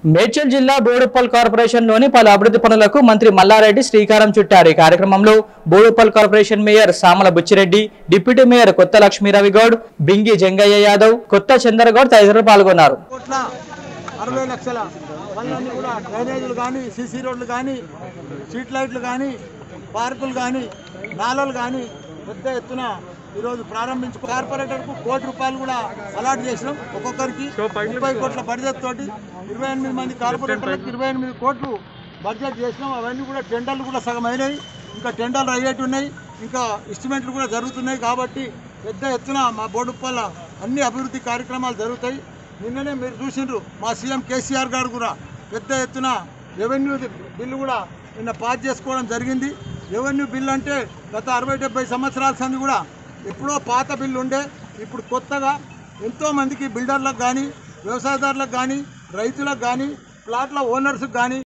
మేడ్చల్ జిల్లా బోడుప్పల్ కార్పొరేషన్ లోని పలు అభివృద్ధి పనులకు మంత్రి మల్లారెడ్డి శ్రీకారం చుట్టారు ఈ కార్యక్రమంలో Boduppal corporation mayor Samala Buchireddy deputy mayor Kotha Lakshmiravi Goud Bingi Jangaiah Yadav కొత్త చంద్రగౌడ్ తదితరులు పాల్గొన్నారు కోట్ల అరవై లక్షల పనులన్నీ కూడా డ్రైనేజీలు కానీ సీసీ రోడ్లు కానీ స్ట్రీట్ లైట్లు కానీ పార్కులు కానీ నాలలు కానీ పెద్ద ఎత్తున ఈరోజు ప్రారంభించు కార్పొరేటర్కు కోటి రూపాయలు కూడా అలాట్ చేసినాం ఒక్కొక్కరికి ముప్పై కోట్ల బడ్జెట్ తోటి ఇరవై ఎనిమిది మంది కార్పొరేటర్లకు ఇరవై ఎనిమిది కోట్లు బడ్జెట్ చేసినాం అవన్నీ కూడా టెండర్లు కూడా సగం అయినాయి ఇంకా టెండర్లు అయ్యేటి ఉన్నాయి ఇంకా ఎస్టిమేట్లు కూడా జరుగుతున్నాయి కాబట్టి పెద్ద ఎత్తున మా బోడుప్పల్ల అన్ని అభివృద్ధి కార్యక్రమాలు జరుగుతాయి నిన్ననే మీరు చూసిండ్రు మా సీఎం కేసీఆర్ గారు కూడా పెద్ద ఎత్తున రెవెన్యూ బిల్లు కూడా నిన్న పాస్ చేసుకోవడం జరిగింది రెవెన్యూ బిల్లు అంటే గత అరవై డెబ్బై సంవత్సరాల సంది కూడా ఎప్పుడో పాత బిల్లు ఉండే ఇప్పుడు కొత్తగా ఎంతోమందికి బిల్డర్లకు కానీ వ్యవసాయదారులకు కానీ రైతులకు కానీ ప్లాట్ల ఓనర్స్కి కానీ